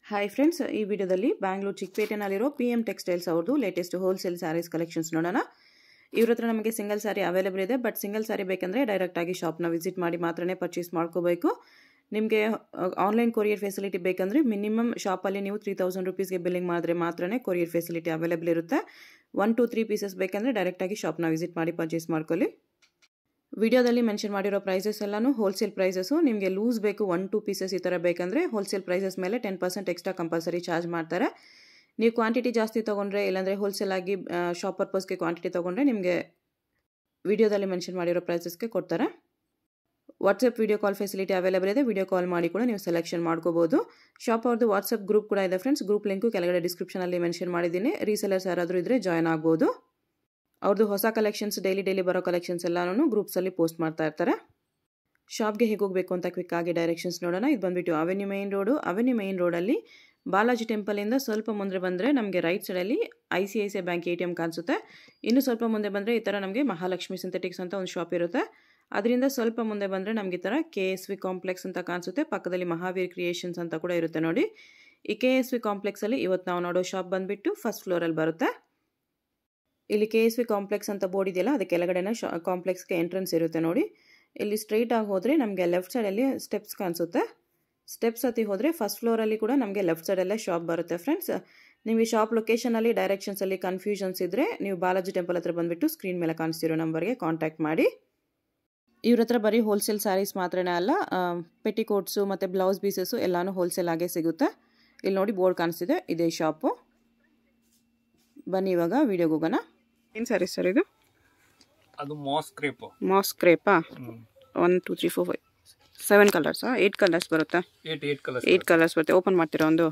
Hi friends ಈ ವಿಡಿಯೋದಲ್ಲಿ ಬ್ಯಾಂಗ್ಳೂರು ಚಿಕ್ಕಪೇಟೆನಲ್ಲಿರೋ ಪಿ ಎಮ್ ಟೆಕ್ಸ್ಟೈಲ್ಸ್ ಅವ್ರದ್ದು ಲೇಟೆಸ್ಟ್ ಹೋಲ್ಸೇಲ್ ಸ್ಯಾರೀಸ್ ಕಲೆಕ್ಷನ್ಸ್ ನೋಡೋಣ ಇವ್ರ ಹತ್ರ ನಮಗೆ ಸಿಂಗಲ್ ಸ್ಯಾರಿ ಅವೈಲೇಬಲ್ ಇದೆ ಬಟ್ ಸಿಂಗಲ್ ಸ್ಯಾರಿ ಬೇಕಂದರೆ ಡೈರೆಕ್ಟಾಗಿ ಶಾಪ್ನ ವಿಸಿಟ್ ಮಾಡಿ ಮಾತ್ರನೇ ಪರ್ಚೇಸ್ ಮಾಡ್ಕೋಬೇಕು ನಿಮಗೆ ಆನ್ಲೈನ್ ಕೊರಿಯರ್ ಫೆಸಿಲಿಟಿ ಬೇಕಂದರೆ ಮಿನಿಮಮ್ ಶಾಪಲ್ಲಿ ನೀವು ತ್ರೀ ತೌಸಂಡ್ ರುಪೀಸ್ಗೆ ಬಿಲ್ಲಿಂಗ್ ಮಾಡಿದ್ರೆ ಮಾತ್ರನೇ ಕೊರಿಯರ್ ಫೆಸಿಲಿಟಿ ಅವೈಲೇಬಲ್ ಇರುತ್ತೆ ಒನ್ ಟು ತ್ರೀ ಪೀಸಸ್ ಬೇಕಂದರೆ ಡೈರೆಕ್ಟಾಗಿ ಶಾಪ್ನ ವಿಸಿಟ್ ಮಾಡಿ ಪರ್ಚೇಸ್ ಮಾಡ್ಕೊಳ್ಳಿ ವಿಡಿಯೋದಲ್ಲಿ ಮೆನ್ಷನ್ ಮಾಡಿರೋ ಪ್ರೈಸಸ್ ಎಲ್ಲನೂ ಹೋಲ್ಸೇಲ್ ಪ್ರೈಸಸ್ಸು ನಿಮಗೆ ಲೂಸ್ ಬೇಕು ಒನ್ ಟು ಪೀಸಸ್ ಈ ಥರ ಬೇಕಂದರೆ ಹೋಲ್ಸೇಲ್ ಪ್ರೈಸಸ್ ಮೇಲೆ ten percent extra compulsory charge ಮಾಡ್ತಾರೆ ನೀವು ಕ್ವಾಂಟಿಟಿ ಜಾಸ್ತಿ ತೊಗೊಂಡ್ರೆ ಇಲ್ಲಾಂದರೆ ಹೋಲ್ಸೇಲ್ ಆಗಿ ಶಾಪ್ ಪರ್ಪಸ್ಗೆ ಕ್ವಾಂಟಿಟಿ ತೊಗೊಂಡ್ರೆ ನಿಮಗೆ ವಿಡಿಯೋದಲ್ಲಿ ಮೆನ್ಷನ್ ಮಾಡಿರೋ ಪ್ರೈಸಸ್ಗೆ ಕೊಡ್ತಾರೆ WhatsApp video call facility available ಇದೆ ವಿಡಿಯೋ ಕಾಲ್ ಮಾಡಿ ಕೂಡ ನೀವು ಸೆಲೆಕ್ಷನ್ ಮಾಡ್ಕೋಬೋದು ಶಾಪ್ ಅವ್ರದ್ದು ವಾಟ್ಸಪ್ ಗ್ರೂಪ್ ಕೂಡ ಇದೆ ಫ್ರೆಂಡ್ಸ್ ಗ್ರೂಪ್ ಲಿಂಕು ಕೆಳಗಡೆ ಡಿಸ್ಕ್ರಿಪ್ಷನಲ್ಲಿ ಮೆನ್ಷನ್ ಮಾಡಿದ್ದೀನಿ ರೀಸೆಲರ್ಸ್ ಯಾರಾದರೂ ಇದ್ದರೆ ಜಾಯ್ನ್ ಆಗ್ಬೋದು ಅವ್ರದ್ದು ಹೊಸ ಕಲೆಕ್ಷನ್ಸ್ ಡೈಲಿ ಡೈಲಿ ಬರೋ ಕಲೆಕ್ಷನ್ಸ್ ಎಲ್ಲನೂ ಗ್ರೂಪ್ಸಲ್ಲಿ ಪೋಸ್ಟ್ ಮಾಡ್ತಾ ಇರ್ತಾರೆ ಶಾಪ್ಗೆ ಹೇಗೆ ಹೋಗಬೇಕು ಅಂತ ಕ್ವಿಕ್ ಆಗಿ ಡೈರೆಕ್ಷನ್ಸ್ ನೋಡೋಣ ಇದು ಬಂದುಬಿಟ್ಟು avenue main road avenue main ರೋಡಲ್ಲಿ ಬಾಲಾಜಿ ಟೆಂಪಲಿಂದ ಸ್ವಲ್ಪ ಮುಂದೆ ಬಂದರೆ ನಮಗೆ ರೈಟ್ ಸೈಡಲ್ಲಿ I C I C I bank A T M ಕಾಣಿಸುತ್ತೆ ಇನ್ನು ಸ್ವಲ್ಪ ಮುಂದೆ ಬಂದರೆ ಈ ಥರ ನಮಗೆ ಮಹಾಲಕ್ಷ್ಮಿ ಸಿಂಥೆಟಿಕ್ಸ್ ಅಂತ ಒಂದು ಶಾಪ್ ಇರುತ್ತೆ ಅದರಿಂದ ಸ್ವಲ್ಪ ಮುಂದೆ ಬಂದರೆ ನಮಗೆ ಈ ಥರ ಕೆ ಎಸ್ ವಿ ಕಾಂಪ್ಲೆಕ್ಸ್ ಅಂತ ಕಾಣಿಸುತ್ತೆ ಪಕ್ಕದಲ್ಲಿ ಮಹಾವೀರ್ ಕ್ರಿಯೇಷನ್ಸ್ ಅಂತ ಕೂಡ ಇರುತ್ತೆ ನೋಡಿ ಈ ಕೆ ಎಸ್ ವಿ ಕಾಂಪ್ಲೆಕ್ಸಲ್ಲಿ ಇವತ್ತು ನಾವು ನೋಡೋ ಶಾಪ್ ಬಂದುಬಿಟ್ಟು ಫಸ್ಟ್ ಫ್ಲೋರಲ್ಲಿ ಬರುತ್ತೆ ಇಲ್ಲಿ ಕೆ ಎಸ್ ವಿ ಕಾಂಪ್ಲೆಕ್ಸ್ ಅಂತ ಬೋರ್ಡ್ ಇದೆಯಲ್ಲ ಅದಕ್ಕೆ ಕೆಳಗಡೆನ ಶಾ ಕಾಂಪ್ಲೆಕ್ಸ್ಗೆ ಎಂಟ್ರೆನ್ಸ್ ಇರುತ್ತೆ ನೋಡಿ ಇಲ್ಲಿ ಸ್ಟ್ರೈಟಾಗಿ ಹೋದರೆ ನಮಗೆ ಲೆಫ್ಟ್ ಸೈಡಲ್ಲಿ ಸ್ಟೆಪ್ಸ್ ಕಾಣಿಸುತ್ತೆ ಸ್ಟೆಪ್ಸ್ ಹತ್ತಿ ಹೋದರೆ ಫಸ್ಟ್ ಫ್ಲೋರಲ್ಲಿ ಕೂಡ ನಮಗೆ ಲೆಫ್ಟ್ ಸೈಡಲ್ಲೇ ಶಾಪ್ ಬರುತ್ತೆ ಫ್ರೆಂಡ್ಸ್ ನೀವು ಈ ಶಾಪ್ ಲೊಕೇಶನಲ್ಲಿ ಡೈರೆಕ್ಷನ್ಸಲ್ಲಿ ಕನ್ಫ್ಯೂಷನ್ಸ್ ಇದ್ದರೆ ನೀವು ಬಾಲಾಜಿ ಟೆಂಪಲ್ ಹತ್ರ ಬಂದುಬಿಟ್ಟು ಸ್ಕ್ರೀನ್ ಮೇಲೆ ಕಾಣಿಸ್ತಿರೋ ನಂಬರ್ಗೆ ಕಾಂಟ್ಯಾಕ್ಟ್ ಮಾಡಿ ಇವ್ರ ಹತ್ರ ಬರೀ ಹೋಲ್ಸೇಲ್ ಸ್ಯಾರೀಸ್ ಮಾತ್ರನೇ ಅಲ್ಲ ಪೆಟಿಕೋಟ್ಸು ಮತ್ತು ಬ್ಲೌಸ್ ಪೀಸಸ್ಸು ಎಲ್ಲನೂ ಹೋಲ್ಸೇಲ್ ಆಗೇ ಸಿಗುತ್ತೆ ಇಲ್ಲಿ ನೋಡಿ ಬೋರ್ಡ್ ಕಾಣಿಸ್ತಿದೆ ಇದೇ ಶಾಪು ಬನ್ನಿ ಇವಾಗ ವಿಡಿಯೋಗೆ ಹೋಗೋಣ ಏನು ಸ್ಯಾರಿ ಸರ್ ಇದು ಅದು ಮಾಸ್ ಕ್ರೇಪ್ ಮಾಸ್ ಕ್ರೇಪಾ one two three four five seven ಕಲರ್ಸಾ ಏಯ್ಟ್ ಕಲರ್ಸ್ ಬರುತ್ತಾ eight eight colours eight colours ಬರುತ್ತೆ ಓಪನ್ ಮಾಡ್ತೀರಾ ಒಂದು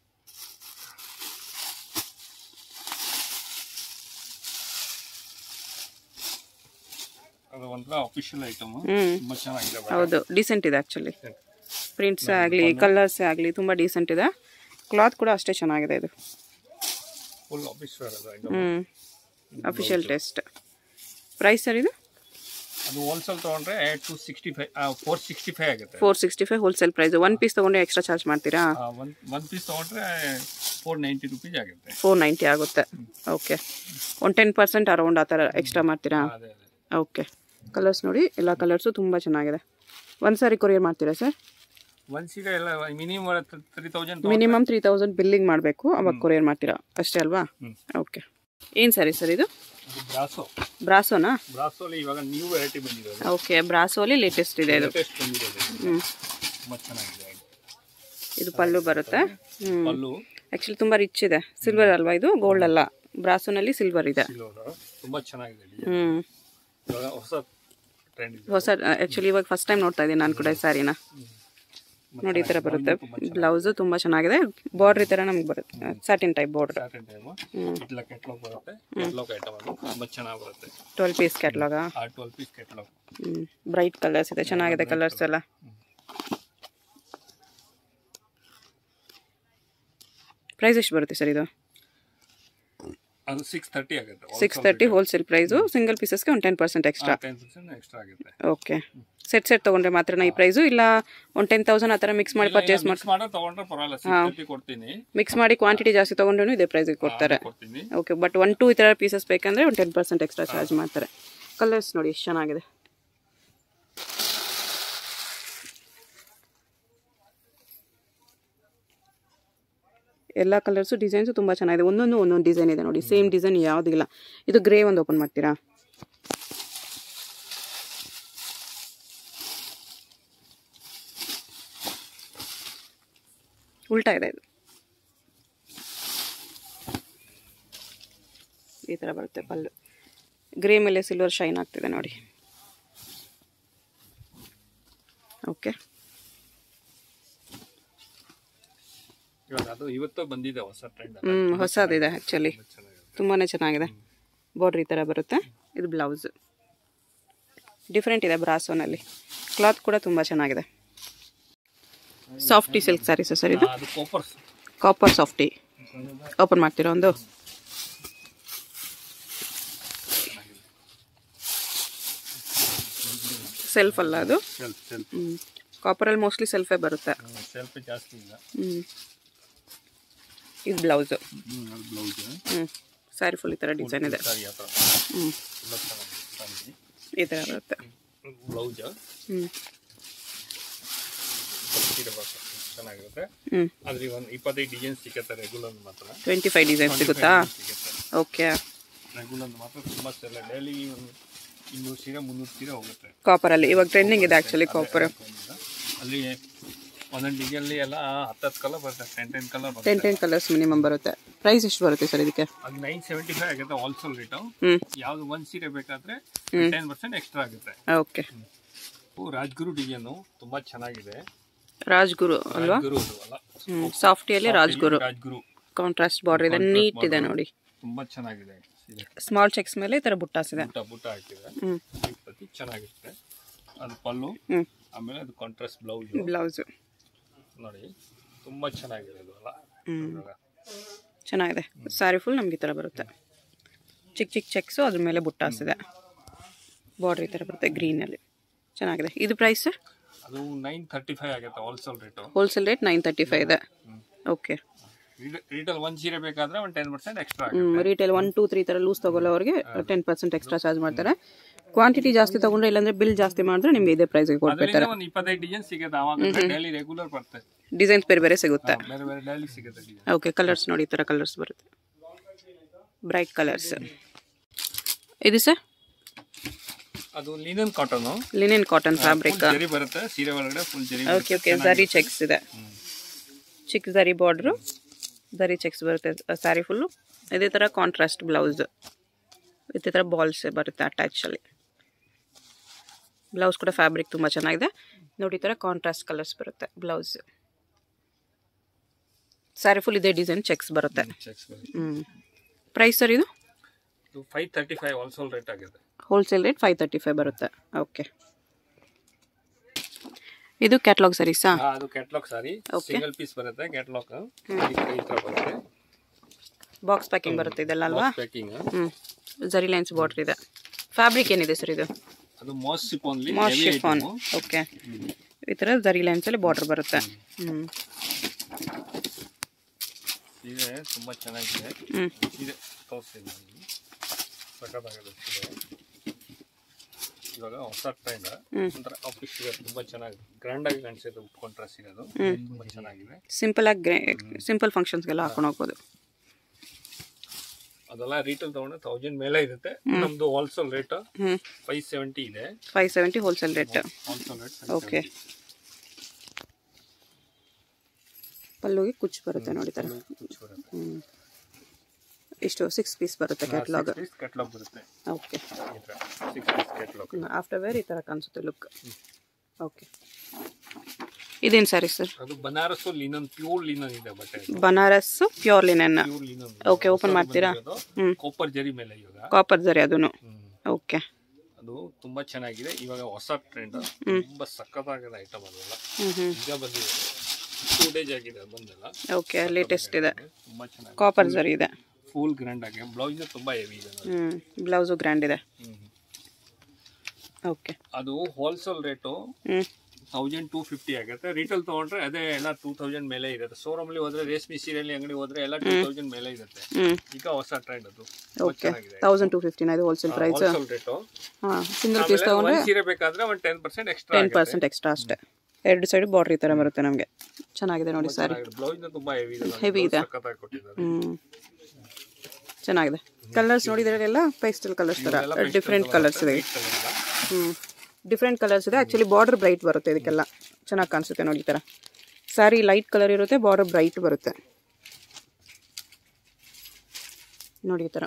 ಅದು ಒಂಥರ ಅಫಿಷಿಯಲ್ ಐಟಮ್ ಹ್ಞೂ ತುಂಬಾ ಚೆನ್ನಾಗಿದೆ ಹೌದು ಡೀಸೆಂಟ್ ಇದೆ ಆ್ಯಕ್ಚುಲಿ ಪ್ರಿಂಟ್ಸೇ ಆಗಲಿ ಕಲರ್ಸೇ ಆಗಲಿ ತುಂಬ ಡೀಸೆಂಟ್ ಇದೆ ಕ್ಲಾತ್ ಕೂಡ ಅಷ್ಟೇ ಚೆನ್ನಾಗಿದೆ ಇದು ಫುಲ್ ಅಫಿಷಿಯಲ್ ಅದು item. ಹ್ಞೂ ಅಫಿಷಿಯಲ್ ಟೆಸ್ಟ್ ಪ್ರೈಸ್ ಸರ್ ಇದು ಅದು ಹೋಲ್ಸೇಲ್ ತಗೊಂಡ್ರೆ two sixty five four sixty five ಆಗುತ್ತೆ four sixty five wholesale price one piece ತೊಗೊಂಡು ಎಕ್ಸ್ಟ್ರಾ ಚಾರ್ಜ್ ಮಾಡ್ತೀರಾ ಒನ್ ಒನ್ ಪೀಸ್ ತಗೊಂಡ್ರೆ ಫೋರ್ ನೈಂಟಿ ರುಪೀಸ್ ಆಗುತ್ತೆ ಫೋರ್ ನೈಂಟಿ ಆಗುತ್ತೆ ಓಕೆ ಒಂದು ಟೆನ್ ಪರ್ಸೆಂಟ್ ಅರೌಂಡ್ ಆ ಥರ ಎಕ್ಸ್ಟ್ರಾ ಮಾಡ್ತೀರಾ ಅದೇ ಅದೇ ಓಕೆ ಕಲರ್ಸ್ ನೋಡಿ ಎಲ್ಲ ಕಲರ್ಸು ತುಂಬ ಚೆನ್ನಾಗಿದೆ ಒಂದು ಸಾರಿ ಕೊರಿಯರ್ ಮಾಡ್ತೀರಾ ಸರ್ ಒನ್ಸಿಗೆ ಎಲ್ಲ minimum three thousand minimum three thousand billing ಮಾಡಬೇಕು ಅವಾಗ ಕೊರಿಯರ್ ಮಾಡ್ತೀರಾ ಅಷ್ಟೇ ಅಲ್ವಾ ಹ್ಮ್. ಓಕೆ ಏನು ಸರಿ ಸರ್ ಇದು ಬ್ರಾಸೋ ಬ್ರಾಸೋನಾ ಬ್ರಾಸೋಲಿ ಇವಾಗ ನ್ಯೂ ವೆರೈಟಿ ಬಂದಿರೋದು ಓಕೆ ಬ್ರಾಸೋಲಿ ಲೇಟೆಸ್ಟ್ ಇದೆ ಇದು ಲೇಟೆಸ್ಟ್ ಬಂದಿರೋದು ಹ್ಞೂ ತುಂಬಾ ಚೆನ್ನಾಗಿದೆ ಇದು ಪಲ್ಲು ಬರುತ್ತೆ ಹ್ಞೂ ಪಲ್ಲು ಆ್ಯಕ್ಚುಲಿ ತುಂಬ ರಿಚ್ ಇದೆ ಸಿಲ್ವರ್ ಅಲ್ವಾ ಇದು ಗೋಲ್ಡ್ ಅಲ್ಲ ಬ್ರಾಸೋನಲ್ಲಿ ಸಿಲ್ವರ್ ಇದೆ ಸಿಲ್ವರ್ ತುಂಬಾ ಚೆನ್ನಾಗಿದೆ design. ಹ್ಞೂ ಇವಾಗ ಹೊಸ ಟ್ರೆಂಡ್ ಇದೆ ಹೊಸ ಆ್ಯಕ್ಚುಲಿ ಇವಾಗ ಫಸ್ಟ್ ಟೈಮ್ ನೋಡ್ತಾ ಇದ್ದೀನಿ ನಾನು ಕೂಡ ಈ ಸ್ಯಾರಿನ ನೋಡಿ ಈ ಥರ ಬರುತ್ತೆ ಬ್ಲೌಸು ತುಂಬ ಚೆನ್ನಾಗಿದೆ ಬಾರ್ಡ್ರ್ ಈ ಥರ ನಮ್ಗೆ ಬರುತ್ತೆ satin type border starting time ಇಟ್ಲ ಕೆಟ್ಲಾಗ್ ಬರುತ್ತೆ ಕೆಟ್ಲಾಗ್ ಐಟಮ್ ಅದು ತುಂಬಾ ಚೆನ್ನಾಗಿ ಬರುತ್ತೆ ಟ್ವೆಲ್ ಪೀಸ್ ಕ್ಯಾಟ್ಲಾಗಾ ಆ ಟ್ವೆಲ್ ಪೀಸ್ ಕೆಟ್ಲಾಗ್ ಹ್ಞೂ ಬ್ರೈಟ್ ಕಲರ್ಸ್ ಇದೆ ಚೆನ್ನಾಗಿದೆ ಕಲರ್ಸ್ ಎಲ್ಲ ಪ್ರೈಸ್ ಎಷ್ಟು ಬರುತ್ತೆ ಸರ್ ಇದು ಅದು ಸಿಕ್ಸ್ ತರ್ಟಿ ಆಗುತ್ತೆ six thirty wholesale price single ಪೀಸಸ್ಗೆ ಒಂದು ten percent extra ten percent extra ಆಗುತ್ತೆ ಓಕೆ ಸೆಟ್ ಸೆಟ್ ತೊಗೊಂಡ್ರೆ ಮಾತ್ರನಾ ಈ ಪ್ರೈಸು ಇಲ್ಲ ಒಂದು ಟೆನ್ ತೌಸಂಡ್ ಆ ಥರ ಮಿಕ್ಸ್ ಮಾಡಿ ಪರ್ಚೇಸ್ ಮಾಡಿ ಮಿಕ್ಸ್ ಮಾಡೋ ತಗೊಂಡ್ರೆ ಪರವಾಗಿಲ್ಲ ಸಿಕ್ಸ್ ತರ್ಟಿ ಕೊಡ್ತೀನಿ ಮಿಕ್ಸ್ ಮಾಡಿ ಕ್ವಾಂಟಿಟಿ ಜಾಸ್ತಿ ತೊಗೊಂಡ್ರೂ ಇದೇ ಪ್ರೈಸಿಗೆ ಕೊಡ್ತಾರೆ ಕೊಡ್ತೀನಿ ಓಕೆ ಬಟ್ ಒನ್ ಟು ಈ ಥರ ಪೀಸಸ್ ಬೇಕಂದರೆ ಒಂದು ಟೆನ್ ಪರ್ಸೆಂಟ್ ಎಕ್ಸ್ಟ್ರಾ ಚಾರ್ಜ್ ಮಾಡ್ತಾರೆ ಕಲರ್ಸ್ ನೋಡಿ ಎಷ್ಟು ಚೆನ್ನಾಗಿದೆ ಎಲ್ಲ ಕಲರ್ಸು ಡಿಸೈನ್ಸು ತುಂಬ ಚೆನ್ನಾಗಿದೆ ಒಂದೊಂದು ಒಂದೊಂದು ಡಿಸೈನ್ ಇದೆ ನೋಡಿ ಸೇಮ್ ಡಿಸೈನ್ ಯಾವುದಿಲ್ಲ ಇದು ಗ್ರೇ ಒಂದು ಓಪನ್ ಮಾಡ್ತೀರಾ ಉಲ್ಟಾ ಇದೆ ಇದು ಈ ಥರ ಬರುತ್ತೆ ಪಲ್ಲು ಗ್ರೇ ಮೇಲೆ ಸಿಲ್ವರ್ ಶೈನ್ ಆಗ್ತಿದೆ ನೋಡಿ ಓಕೆ ಇವಾಗ ಅದು ಇವತ್ತು ಬಂದಿದೆ ಹೊಸ ಟ್ರೆಂಡ್ ಹ್ಞೂ ಹೊಸದಿದೆ ಆ್ಯಕ್ಚುಲಿ ಚೆನ್ನಾಗಿದೆ ತುಂಬಾ ಚೆನ್ನಾಗಿದೆ ಬಾರ್ಡ್ರ್ ಈ ಥರ ಬರುತ್ತೆ ಇದು ಬ್ಲೌಸ್ ಡಿಫ್ರೆಂಟ್ ಇದೆ ಬ್ರಾಸೋನಲ್ಲಿ ಕ್ಲಾತ್ ಕೂಡ ತುಂಬ ಚೆನ್ನಾಗಿದೆ ಸಾಫ್ಟಿ ಸಿಲ್ಕ್ ಸ್ಯಾರೀಸ್ ಸರ್ ಇದು ಅದು ಕೋಪರ್ಸ್ ಕಾಪರ್ ಸಾಫ್ಟಿ ಓಪನ್ ಮಾಡ್ತೀರಾ ಒಂದು ಸೆಲ್ಫ್ ಅಲ್ಲ ಅದು ಸೆಲ್ಫ್ ಸೆಲ್ಫ್ ಕಾಪರಲ್ಲಿ ಮೋಸ್ಟ್ಲಿ ಸೆಲ್ಫೇ ಬರುತ್ತೆ ಸೆಲ್ಫ್ ಜಾಸ್ತಿ ಇಲ್ಲ ಹ್ಞೂ ಇದು ಬ್ಲೌಸು ಅದು ಬ್ಲೌಸ್ ಹ್ಞೂ ಸ್ಯಾರಿ ಫುಲ್ ಈ ಥರ ಡಿಸೈನ್ ಇದೆ ಸಾರಿ ಆ ಥರ ಹ್ಞೂ ತುಂಬ ಚೆನ್ನಾಗಿದೆ ಈ ಥರ ಬರುತ್ತೆ ಬ್ಲೌಸ್ ಹ್ಞೂ ಸೀರೆ ಬಾಕ್ಸ್ ಚೆನ್ನಾಗಿರುತ್ತೆ ಹ್ಞೂ ಆದ್ರೆ ಒಂದು ಇಪ್ಪತ್ತೈದು ಡಿಸೈನ್ ಸಿಗುತ್ತೆ ರೆಗ್ಯುಲರ್ ಮಾತ್ರ ಟ್ವೆಂಟಿ ಫೈವ್ ಡಿಸೈನ್ ಸಿಗುತ್ತಾ ಸಿಗುತ್ತೆ ಓಕೆ ರೆಗ್ಯುಲರ್ ಮಾತ್ರ ತುಂಬ ಸೆಲ್ಲ ಡೈಲಿ ಒಂದು ಇನ್ನೂರು ಸೀರೆ ಮುನ್ನೂರು ಸೀರೆ ಹೋಗುತ್ತೆ ಕಾಪರಲ್ಲಿ ಇವಾಗ ಟ್ರೆಂಡಿಂಗ್ ಇದೆ ಆ್ಯಕ್ಚುಲಿ ಕಾಪರ್ ಅಲ್ಲಿ ಒಂದೊಂದು ಡಿಸೈನಲ್ಲಿ ಎಲ್ಲ ಹತ್ತತ್ತು ಕಲರ್ ಬರುತ್ತೆ ಟೆನ್ ಟೆನ್ ಕಲರ್ ಬರುತ್ತೆ ಟೆನ್ ಟೆನ್ ಕಲರ್ಸ್ ಮಿನಿಮಮ್ ಬರುತ್ತೆ ಪ್ರೈಸ್ ಎಷ್ಟು ಬರುತ್ತೆ ಸರ್ ಇದಕ್ಕೆ ಅದು ನೈನ್ ಸೆವೆಂಟಿ ಫೈವ್ ಆಗುತ್ತೆ ಆಲ್ಸೋಲ್ ರೇಟು ಹ್ಞೂ ಯಾವ್ದು ಒಂದು ಸೀರೆ ಬೇಕಾದ್ರೆ ಟೆನ್ ಪರ್ಸೆಂಟ್ ಎಕ್ಸ್ಟ್ರಾ ಆಗುತ್ತೆ ಓಕೆ ಓ, ರಾಜ್ಗುರು ಡಿಸೈನು ತುಂಬಾ ಚೆನ್ನಾಗಿದೆ ರಾಜ್ಗುರು ಅಲ್ವಾ ರಾಜ್ಗುರು ಇದು ಅಲ್ಲ ಹ್ಞೂ ಸಾಫ್ಟಿಯಲ್ಲಿ ರಾಜ್ಗುರು ರಾಜ್ಗುರು ಕಾಂಟ್ರಾಸ್ಟ್ ಬಾರ್ಡರ್ ಇದೆ ನೀಟ್ ಇದೆ ನೋಡಿ ತುಂಬಾ ಚೆನ್ನಾಗಿದೆ ಸೀರೆ ಸ್ಮಾಲ್ ಚೆಕ್ಸ್ ಮೇಲೆ ಈ ಥರ ಬುಟ್ಟಾಸ್ ಇದೆ ಬುಟ್ಟ ಬುಟ್ಟ ಹಾಕಿದೆ ಹ್ಞೂ ಪ್ರತಿ ಚೆನ್ನಾಗಿರುತ್ತೆ ಅದು ಪಲ್ಲು ಹ್ಞೂ ಆಮೇಲೆ ಅದು ಕಾಂಟ್ರಾಸ್ಟ್ ಬ್ಲೌಸ್ ಬ್ಲೌಸು ನೋಡಿ ತುಂಬಾ ಚೆನ್ನಾಗಿದೆ ಅದು ಅಲ್ಲ ಹ್ಞೂ ಚೆನ್ನಾಗಿದೆ ಸ್ಯಾರಿ ಫುಲ್ ನಮ್ಗೆ ಈ ಥರ ಬರುತ್ತೆ ಚಿಕ್ಕ ಚಿಕ್ಕ ಚೆಕ್ಸು ಅದ್ರ ಮೇಲೆ ಬುಟ್ಟಾಸ್ ಇದೆ ಬಾರ್ಡ್ರ್ ಈ ಥರ ಬರುತ್ತೆ ಗ್ರೀನಲ್ಲಿ ಚೆನ್ನಾಗಿದೆ ಇದು ಪ್ರೈಸ್ ಸರ್ ಅದು ನೈನ್ ತರ್ಟಿ ಫೈವ್ ಆಗುತ್ತೆ wholesale rate wholesale rate nine thirty five ಇದೆ ಓಕೆ ರೀಟಲ್ ಒಂದು ಸೀರೆ ಬೇಕಾದ್ರೆ ಒಂದು ಟೆನ್ ಪರ್ಸೆಂಟ್ ಎಕ್ಸ್ಟ್ರಾ ಆಗುತ್ತೆ ರಿಟೇಲ್ ಒನ್ ಟೂ ತ್ರೀ ಥರ ಲೂಸ್ ತಗೊಳ್ಳೋರಿಗೆ ಟೆನ್ ಪರ್ಸೆಂಟ್ ಎಕ್ಸ್ಟ್ರಾ ಚಾರ್ಜ್ ಮಾಡ್ತಾರೆ ಕ್ವಾಂಟಿಟಿ ಜಾಸ್ತಿ ತಗೊಂಡ್ರೆ ಇಲ್ಲಾಂದ್ರೆ ಬಿಲ್ ಜಾಸ್ತಿ ಮಾಡಿದ್ರೆ ನಿಮ್ಗೆ ಇದೇ ಪ್ರೈಸ್ಗೆ ಕೊಟ್ಬಿಡ್ತಾರೆ ಅದರಿಂದ ಒಂದು ಇಪ್ಪತ್ತೈದು ಡಿಸೈನ್ ಸಿಗುತ್ತೆ ಅವಾಗ ಡೈಲಿ ರೆಗ್ಯುಲರ್ ಬರ್ತದೆ ಡಿಸೈನ್ಸ್ ಬೇರೆ ಬೇರೆ ಸಿಗುತ್ತೆ ಬೇರೆ ಬೇರೆ ಡೈಲಿ ಸಿಗುತ್ತೆ ಡಿಸೈನ್ ಓಕೆ ಕಲರ್ಸ್ ನೋಡಿ ಈ ಥರ ಕಲರ್ಸ್ ಬರುತ್ತೆ ಬ್ರೈಟ್ ಕಲರ್ಸ್ ಇದು ಸರ್ ಅದು linen cotton linen cotton fabric ಜರಿ ಬರುತ್ತೆ ಸೀರೆ ಒಳಗಡೆ ಫುಲ್ ಜರಿ ಓಕೆ ಓಕೆ ಝರಿ ಚೆಕ್ಸ್ ಇದೆ ಚಿಕ್ಕ ಝರಿ ಬಾರ್ಡ್ರು ಝರಿ ಚೆಕ್ಸ್ ಬರುತ್ತೆ ಸ್ಯಾರಿ ಫುಲ್ಲು ಇದೇ ಥರ ಕಾಂಟ್ರಾಸ್ಟ್ ಬ್ಲೌಸ್ ಇದೇ ಥರ ಬಾಲ್ಸ್ ಬರುತ್ತೆ ಅಟ್ಯಾಚಲ್ಲಿ ಬ್ಲೌಸ್ ಕೂಡ ಫ್ಯಾಬ್ರಿಕ್ ತುಂಬ ಚೆನ್ನಾಗಿದೆ ನೋಡಿ ಈ ಥರ ಕಾಂಟ್ರಾಸ್ಟ್ ಕಲರ್ಸ್ ಬರುತ್ತೆ ಬ್ಲೌಸ್ ಸ್ಯಾರಿ ಫುಲ್ ಇದೇ ಡಿಸೈನ್ ಚೆಕ್ಸ್ ಬರುತ್ತೆ ಚೆಕ್ಸ್ ಹ್ಞೂ ಪ್ರೈಸ್ ಸರ್ ಇದು ಇದು five thirty five wholesale rate ಆಗಿದೆ wholesale rate five thirty five ಬರುತ್ತೆ ಓಕೆ ಇದು ಕ್ಯಾಟ್ಲಾಗ್ ಸರೀಸಾ ಹಾ, ಅದು catalogue sari Okay. Single piece ಬರುತ್ತೆ ಕ್ಯಾಟ್ಲಾಗ್ ಈ ತರ ಬರುತ್ತೆ ಬಾಕ್ಸ್ ಪ್ಯಾಕಿಂಗ್ ಬರುತ್ತೆ ಇದೆಲ್ಲ ಅಲ್ವಾ ಪ್ಯಾಕಿಂಗ್ ಹ್ಞೂ ಜರಿ ಲೈನ್ಸ್ ಬಾರ್ಡ್ರ್ ಇದೆ ಫ್ಯಾಬ್ರಿಕ್ ಏನಿದೆ ಸರ್ ಇದು ಅದು ಮಾಸ್ ಸಿಫೋನ್ಲಿ ಮಾಸ್ ಶಿಫಾನ್ ಓಕೆ ಈ ಥರ ಜರಿ ಲೈನ್ಸಲ್ಲಿ ಬಾರ್ಡ್ರ್ ಬರುತ್ತೆ ಹ್ಞೂ ಇದೆ ತುಂಬಾ ಚೆನ್ನಾಗಿದೆ ಹ್ಞೂ ಇದೆ ತೋರಿಸ್ತೀನಿ ನಾನು. ಸಖತ್ತಾಗಿದೆ ಸೀರೆ. ಇವಾಗ ಹೊಸ ಟ್ರೆಂಡ್ ಹ್ಮ್. ಒಂಥರ ಆಫೀಸ್ ತುಂಬಾ ಚೆನ್ನಾಗಿ ಗ್ರ್ಯಾಂಡ್ ಆಗಿ ಕಾಣಿಸುತ್ತೆ ಉಟ್ಕೊಂಡ್ರೆ ಸಿಗೋದು ತುಂಬಾ ಚೆನ್ನಾಗಿದೆ ಸಿಂಪಲ್ ಆಗಿ ಸಿಂಪಲ್ ಫಂಕ್ಷನ್ಸ್ಗೆಲ್ಲ ಹಾಕೊಂಡು ಹೋಗ್ಬೋದು ಅದೆಲ್ಲ ರೀಟೇಲ್ ತಗೊಂಡ್ರೆ ತೌಸಂಡ್ ಮೇಲೆ ಇರುತ್ತೆ ನಮ್ದು ಹೋಲ್ಸೇಲ್ ರೇಟ್ ಹ್ಞೂ ಫೈವ್ ಸೆವೆಂಟಿ ಇದೆ five seventy wholesale rate wholesale rate okay ಪಲ್ಲುಗೆ ಕುಚ್ಚು ಬರುತ್ತೆ ನೋಡಿ ಥರ ಹ್ಞೂ ಇಷ್ಟು ಸಿಕ್ಸ್ ಪೀಸ್ ಬರುತ್ತೆ ಕ್ಯಾಟ್ಲಾಗ್ ಕೆಟ್ಲಾಗ್ ಬರುತ್ತೆ okay six piece catalogue after wear ಈ ಥರ ಕಾಣಿಸುತ್ತೆ ಲುಕ್ ಓಕೆ ಇದೇನು ಸ್ಯಾರಿ ಸರ್ ಅದು ಬನಾರಸ್ಸು ಲಿನನ್ ಪ್ಯೂರ್ ಲಿನನ್ ಇದೆ ಬಟ್ಟೆ Banaras pure linen pure linen okay open ಮಾಡ್ತೀರಾ ಹ್ಞೂ ಕಾಪರ್ ಜರಿ ಮೇಲೆ ಇವಾಗ ಕಾಪರ್ ಜರಿ ಅದೂ ಹ್ಮ್. ಓಕೆ ಅದು ತುಂಬಾ ಚೆನ್ನಾಗಿದೆ ಇವಾಗ ಹೊಸ ಟ್ರೆಂಡ್ ತುಂಬಾ ಸಖತ್ತಾಗಿದೆ ಐಟಮ್ ಅದೆಲ್ಲ ಹ್ಞೂ ಹ್ಞೂ ಈಗ ಬಂದಿದೆ ಟೂ ಡೇಸ್ ಆಗಿದೆ ಅದು ಬಂದೆಲ್ಲ ಓಕೆ ಲೇಟೆಸ್ಟ್ ಇದೆ ತುಂಬಾ ಚೆನ್ನಾಗಿದೆ ಕಾಪರ್ ಜರಿ ಇದೆ ಫುಲ್ ಗ್ರ್ಯಾಂಡ್ ಆಗಿ ಬ್ಲೌಸ್ ತುಂಬಾ ಹೆವಿ ಇದೆ ನೋಡಿ. ಹ್ಞೂ ಬ್ಲೌಸು ಗ್ರ್ಯಾಂಡ್ ಇದೆ ಹ್ಮ್. ಓಕೆ ಅದು ಹೋಲ್ಸೇಲ್ ರೇಟು ಹ್ಞೂ ತೌಸಂಡ್ ಟೂ ಫಿಫ್ಟಿ ಆಗುತ್ತೆ ರಿಟೇಲ್ ತಗೊಂಡ್ರೆ ಅದೇ ಎಲ್ಲ ಟೂ ತೌಸಂಡ್ ಮೇಲೆ ಇರುತ್ತೆ ಶೋರೂಮ್ಲಿ ಹೋದ್ರೆ ರೇಷ್ಮೆ ಸೀರೆಯಲ್ಲಿ ಅಂಗಡಿ ಹೋದ್ರೆ ಎಲ್ಲ ಟೂ ತೌಸಂಡ್ ಮೇಲೆ ಇರುತ್ತೆ ಹ್ಞೂ ಈಗ ಹೊಸ ಟ್ರೆಂಡ್ ಅದು ತುಂಬಾ ಓಕೆ ಚೆನ್ನಾಗಿದೆ ತೌಸಂಡ್ ಟು ಫಿಫ್ಟಿನ ಇದು ಹೋಲ್ಸೇಲ್ ಪ್ರೈಸ್ ಹೋಲ್ಸೇಲ್ ರೇಟು ಹಾಂ ಸಿಂಗಲ್ ಪೀಸ್ ತೊಗೊಂಡ್ರೆ ಒಂದ್ ಸೀರೆ ಬೇಕಾದ್ರೆ ಒಂದು ten percent extra ten percent extra ಅಷ್ಟೇ ಎರಡು ಸೈಡ್ ಬಾರ್ಡ್ರ್ ಈ ಥರ ಬರುತ್ತೆ ನಮಗೆ ಚೆನ್ನಾಗಿದೆ ನೋಡಿ ಸ್ಯಾರಿ ಬ್ಲೌಸ್ ತುಂಬಾ ಹೆವಿ ಇದೆ Heavy ಇದೆ. ಸಖತ್ತಾಗಿ ಕೊಟ್ಟಿದ್ದಾರೆ ಹ್ಞೂ ಚೆನ್ನಾಗಿದೆ ಕಲರ್ಸ್ ನೋಡಿದ್ರೆಲ್ಲ ಪೇಸ್ಟಲ್ ಕಲರ್ಸ್ ಥರ ಡಿಫ್ರೆಂಟ್ ಕಲರ್ಸ್ ಇದೆ ಹ್ಞೂ ಡಿಫ್ರೆಂಟ್ ಕಲರ್ಸ್ ಇದೆ ಆ್ಯಕ್ಚುಲಿ ಬಾರ್ಡರ್ ಬ್ರೈಟ್ ಬರುತ್ತೆ ಇದಕ್ಕೆಲ್ಲ ಚೆನ್ನಾಗಿ ಕಾಣಿಸುತ್ತೆ ನೋಡಿ ಈ ಥರ ಸ್ಯಾರಿ ಲೈಟ್ ಕಲರ್ ಇರುತ್ತೆ ಬಾರ್ಡರ್ ಬ್ರೈಟ್ ಬರುತ್ತೆ ನೋಡಿ ಈ ಥರ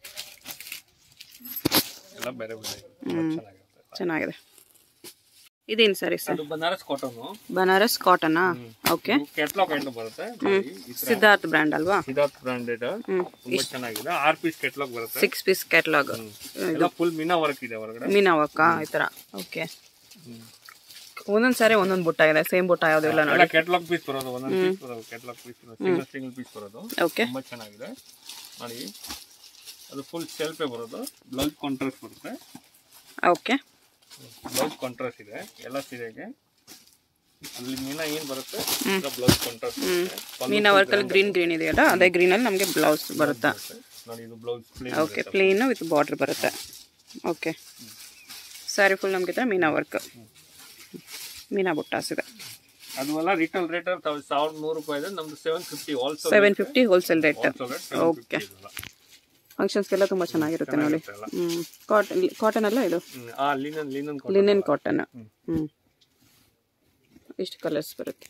ಎಲ್ಲ ಬೇರೆ ಬೇರೆ ತುಂಬಾ ಚೆನ್ನಾಗಿರುತ್ತೆ ಚೆನ್ನಾಗಿದೆ ಇದೇನು ಸ್ಯಾರಿ ಸರ್ ಅದು ಬನಾರಸ್ ಕಾಟನ್ ಬನಾರಸ್ ಕಾಟನಾ ಓಕೆ ಕೆಟ್ಲಾಕ್ ಐಟಮ್ ಬರುತ್ತೆ ನೋಡಿ, ಈ ತರ ಸಿದ್ಧಾರ್ಥ್ ಬ್ರ್ಯಾಂಡ್ ಅಲ್ವಾ ಸಿದ್ಧಾರ್ಥ್ ಬ್ರಾಂಡೆಡ್ ಹ್ಮ್. ತುಂಬಾ ಚೆನ್ನಾಗಿದೆ ಆರ್ ಪೀಸ್ ಕೆಟ್ಲಾಕ್ ಬರುತ್ತೆ ಸಿಕ್ಸ್ ಪೀಸ್ ಕ್ಯಾಟ್ಲಾಗ್ ಎಲ್ಲ ಫುಲ್ ಮೀನಾ ವರ್ಕ್ ಇದೆ ಹೊರಗಡೆ ಮೀನವಕ್ಕ ಈ ಥರ ಓಕೆ ಒಂದೊಂದು ಸಾರಿ ಒಂದೊಂದು ಬುಟ್ಟ ಇದೆ ಸೇಮ್ ಬುಟ್ಟ ಯಾವುದೂ ಇಲ್ಲ ನೋಡಿ ಎಲ್ಲ ಕೆಟ್ಲಾಕ್ ಪೀಸ್ ಬರೋದು ಒಂದೊಂದು ಪೀಸ್ ಬರೋದು catalogue piece single single piece ಬರೋದು ಓಕೆ ತುಂಬಾ ಚೆನ್ನಾಗಿದೆ ನೋಡಿ ಅದು ಫುಲ್ ಸೆಲ್ಫೇ ಬರೋದು ಬ್ಲೌಸ್ ಕಾಂಟ್ರಾಸ್ಟ್ ಬರುತ್ತೆ ಓಕೆ ಬ್ಲೌಸ್ ಕಾಂಟ್ರಾಸ್ಟ್ ಇದೆ ಎಲ್ಲ ಸೀರೆಗೆ ಅಲ್ಲಿ ಮೀನಾ ಏನ್ ಬರುತ್ತೆ ಬ್ಲೌಸ್ ಕಾಂಟ್ರಾಸ್ಟ್ ಮೀನಾ ವರ್ಕಲ್ಲಿ ಗ್ರೀನ್ ಗ್ರೀನ್ ಇದೆಯಲ್ಲ ಅದೇ ಗ್ರೀನಲ್ಲಿ ನಮಗೆ ಬ್ಲೌಸ್ ಬರುತ್ತಾ ನೋಡಿ ಇದು blouse plain okay plain with border ಬರುತ್ತೆ ಓಕೆ ಸ್ಯಾರಿ ಫುಲ್ ನಮಗೆ ಥರ ಮೀನಾ ವರ್ಕ್ ಮೀನಾ ಬುಟ್ಟಾಸ್ ಇದೆ ಅದು ಎಲ್ಲ ರಿಟೇಲ್ ರೇಟ್ ಸಾವಿರದ ನೂರು ರೂಪಾಯಿ ಇದೆ ನಮ್ದು seven fifty also seven fifty wholesale rate okay okay ಫಂಕ್ಷನ್ಸ್ಗೆಲ್ಲ ತುಂಬ ಚೆನ್ನಾಗಿರುತ್ತೆ ನೋಡಿ ಹ್ಞೂ ಕಾಟನ್ ಕಾಟನ್ ಅಲ್ಲ ಇದು ಆ ಲಿನನ್ ಲಿನನ್ ಲಿನೆನ್ ಕಾಟನ್ ಹ್ಞೂ ಇಷ್ಟು ಕಲರ್ಸ್ ಬರುತ್ತೆ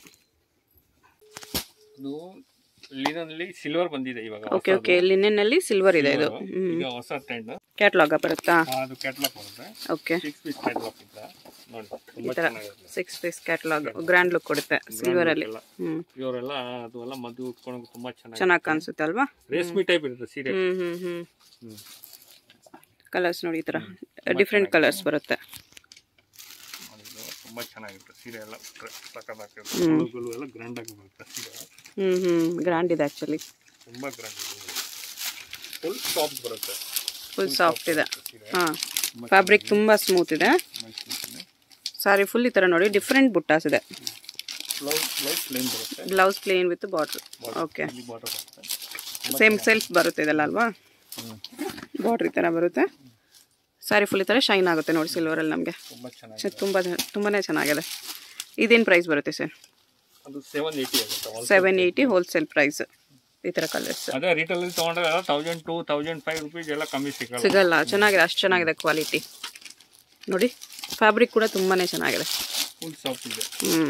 ಅದು ಲಿನನ್ ಅಲ್ಲಿ ಸಿಲ್ವರ್ ಬಂದಿದೆ ಇವಾಗ ಓಕೆ ಓಕೆ ಲಿನೆನ್ನಲ್ಲಿ ಸಿಲ್ವರ್ ಇದೆ ಇದು ಈಗ ಹೊಸ ಟ್ರೆಂಡ್ ಕ್ಯಾಟ್ಲಾಗ ಬರುತ್ತಾ ಅದು ಕ್ಯಾಟ್ಲಾಗ್ ಬರುತ್ತೆ ಓಕೆ ಸಿಕ್ಸ್ ಪೀಸ್ ಕ್ಯಾಟ್ಲಾಗ್ ಇಂದ ನೋಡಿ ತುಂಬಾ ಥರ ಚೆನ್ನಾಗಿರುತ್ತೆ six piece catalogue grand look ಕೊಡುತ್ತೆ ಸಿಲ್ವರಲ್ಲಿ ಎಲ್ಲ ಹ್ಞೂ ಇವರೆಲ್ಲ ಅದು ಎಲ್ಲ ಮದುವೆ ಉಟ್ಕೊಂಡು ತುಂಬಾ ಚೆನ್ನಾಗಿ ಚೆನ್ನಾಗಿ ಕಾಣಿಸುತ್ತೆ ಅಲ್ವಾ ರೇಷ್ಮೆ ಟೈಪ್ ಇರುತ್ತೆ ಸೀರೆ ಹ್ಞೂ ಹ್ಞೂ ಹ್ಞೂ ಹ್ಮ್. ಕಲರ್ಸ್ ನೋಡಿ ಈ ಥರ ಡಿಫ್ರೆಂಟ್ ಕಲರ್ಸ್ ಬರುತ್ತೆ ನೋಡಿ, ಇದು ತುಂಬಾ ಚೆನ್ನಾಗಿರುತ್ತೆ ಸೀರೆ ಎಲ್ಲ ಸಕ್ಕತ್ತಾಗಿರುತ್ತೆ ಎಲ್ಲ ಗ್ರ್ಯಾಂಡ್ ಆಗಿ ಬರುತ್ತೆ ಸೀರೆ ಹ್ಞೂ ಹ್ಞೂ ಗ್ರ್ಯಾಂಡ್ ಇದೆ ಆ್ಯಕ್ಚುಲಿ ತುಂಬಾ ಗ್ರ್ಯಾಂಡ್ ಇದೆ ಫುಲ್ ಸಾಫ್ಟ್ ಬರುತ್ತೆ ಫುಲ್ ಸಾಫ್ಟ್ ಇದೆ ಸೀರೆ ಹಾಂ ಫ್ಯಾಬ್ರಿಕ್ ತುಂಬ ಸ್ಮೂತ್ ಇದೆ ಮೈಸೂರಿನ ಸಾರಿ ಫುಲ್ ಈ ಥರ ನೋಡಿ ಡಿಫ್ರೆಂಟ್ ಬುಟ್ಟಾಸ್ ಇದೆ ಬ್ಲೌಸ್ ಬ್ಲೌಸ್ ಪ್ಲೇನ್ ಬರುತ್ತೆ blouse plain with border okay ಇಲ್ಲಿ ಬಾರ್ಡರ್ ಬರುತ್ತೆ ಸೇಮ್ ಸೆಲ್ಫ್ ಬರುತ್ತೆ ಇದೆಲ್ಲ ಅಲ್ವಾ ಹ್ಮ್. ಬಾರ್ಡ್ರ್ ಈ ಥರ ಬರುತ್ತೆ ಸಾರಿ ಫುಲ್ ಈ ಥರ ಶೈನ್ ಆಗುತ್ತೆ ನೋಡಿ ಸಿಲ್ವರಲ್ಲಿ ನಮಗೆ ತುಂಬಾ ಚೆನ್ನಾಗಿ ತುಂಬ ತುಂಬಾ ಚೆನ್ನಾಗಿದೆ ಇದೇನು ಪ್ರೈಸ್ ಬರುತ್ತೆ ಸರ್ ಅದು ಸೆವೆನ್ ಏಯ್ಟಿ ಆಗುತ್ತೆ all seven eighty wholesale price ಈ ಥರ ಕಲರ್ಸ್ ಅದೇ ರಿಟೇಲ್ ಅಲ್ಲಿ ತಗೊಂಡ್ರೆ thousand two thousand five rupees ಎಲ್ಲ ಕಮ್ಮಿ ಸಿಗಲ್ಲ ಸಿಗಲ್ಲ ಚೆನ್ನಾಗಿದೆ ಅಷ್ಟು ಚೆನ್ನಾಗಿದೆ ಕ್ವಾಲಿಟಿ ನೋಡಿ ಫ್ಯಾಬ್ರಿಕ್ ಕೂಡ ತುಂಬಾ ಚೆನ್ನಾಗಿದೆ ಫುಲ್ ಸಾಫ್ಟ್ ಇದೆ ಹ್ಞೂ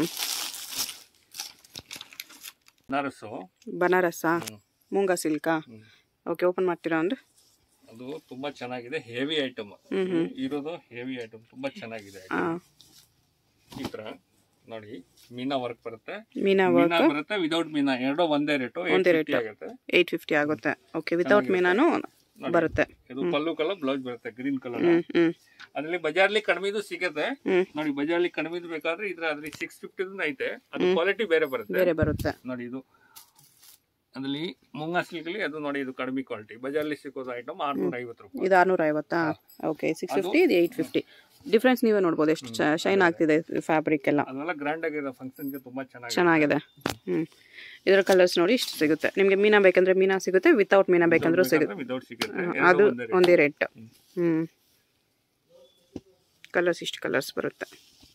ಬನಾರಸ್ಸು ಬನಾರಸ್ಸಾ ಮುಂಗ ಸಿಲ್ಕಾ ಓಕೆ ಓಪನ್ ಮಾಡ್ತೀರಾ ಅಂದ್ರೆ ಅದು ತುಂಬಾ ಚೆನ್ನಾಗಿದೆ ಹೆವಿ ಐಟಮ್ ಇರೋದು ಹೆವಿ ಐಟಮ್ ತುಂಬಾ ಚೆನ್ನಾಗಿದೆ ಹಾಂ ಈ ತರ ನೋಡಿ ಮೀನಾ ವರ್ಕ್ ಬರುತ್ತೆ ಮೀನಾ ಮೀನಾ ಬರುತ್ತೆ ವಿದೌಟ್ ಮೀನಾ ಎರಡು ಒಂದೇ ರೇಟು ಒಂದೇ ರೇಟ್ ಆಗುತ್ತೆ ಏಯ್ಟ್ ಫಿಫ್ಟಿ ಆಗುತ್ತೆ ಓಕೆ ವಿತೌಟ್ ಮೀನಾನು ಬರುತ್ತೆ ಇದು ಪಲ್ಲು ಕಲರ್ ಬ್ಲೌಸ್ ಬರುತ್ತೆ ಗ್ರೀನ್ ಕಲರ್ ಹ್ಞೂ ಹ್ಞೂ ಅದ್ರಲ್ಲಿ ಬಜಾರ್ಲಿ ಕಡಿಮೆದು ಸಿಗುತ್ತೆ ಹ್ಮ್. ನೋಡಿ ಬಜಾರ್ಲಿ ಕಡಿಮೆದು ಬೇಕಾದ್ರೆ ಇದ್ರ ಅದ್ರಲ್ಲಿ ಸಿಕ್ಸ್ ಫಿಫ್ಟಿ ಐತೆ ಅದು ಕ್ವಾಲಿಟಿ ಬೇರೆ ಬರುತ್ತೆ ಬೇರೆ ಬರುತ್ತೆ ನೋಡಿ ಇದು ಅದ್ರಲ್ಲಿ ಮುಂಗಾ ಸಿಲ್ಕ್ ಅಲ್ಲಿ ಅದು ನೋಡಿ ಇದು ಕಡಿಮೆ ಕ್ವಾಲಿಟಿ ಬಜಾರ್ಲಿ ಸಿಗೋದು ಐಟಮ್ ಆರ್ನೂರ ಐವತ್ತು ರೂಪಾಯಿ ಇದು ಆರ್ನೂರ ಐವತ್ತಾ ಓಕೆ ಸಿಕ್ಸ್ ಫಿಫ್ಟಿ ಇದು ಏಯ್ಟ್ ಫಿಫ್ಟಿ ಡಿಫ್ರೆನ್ಸ್ ನೀವೇ ನೋಡ್ಬೋದು ಎಷ್ಟು ಶೈನ್ ಆಗ್ತಿದೆ ಫ್ಯಾಬ್ರಿಕ್ ಎಲ್ಲ ಅದೆಲ್ಲ ಗ್ರ್ಯಾಂಡ್ ಆಗಿರೋ ಫಂಕ್ಷನ್ಗೆ ತುಂಬಾ ಚೆನ್ನಾಗಿ ಚೆನ್ನಾಗಿದೆ ಹ್ಞೂ ಇದರ ಕಲರ್ಸ್ ನೋಡಿ ಇಷ್ಟು ಸಿಗುತ್ತೆ ನಿಮಗೆ ಮೀನಾ ಬೇಕಂದ್ರೆ ಮೀನಾ ಸಿಗುತ್ತೆ ವಿತೌಟ್ ಮೀನಾ ಬೇಕಂದ್ರೂ ಸಿಗುತ್ತೆ ವಿದೌಟ್ ಸಿಗುತ್ತೆ ಅದು ಒಂದೇ ರೇಟ್ ಹ್ಞೂ ಕಲರ್ಸ್ ಇಷ್ಟು ಕಲರ್ಸ್ ಬರುತ್ತೆ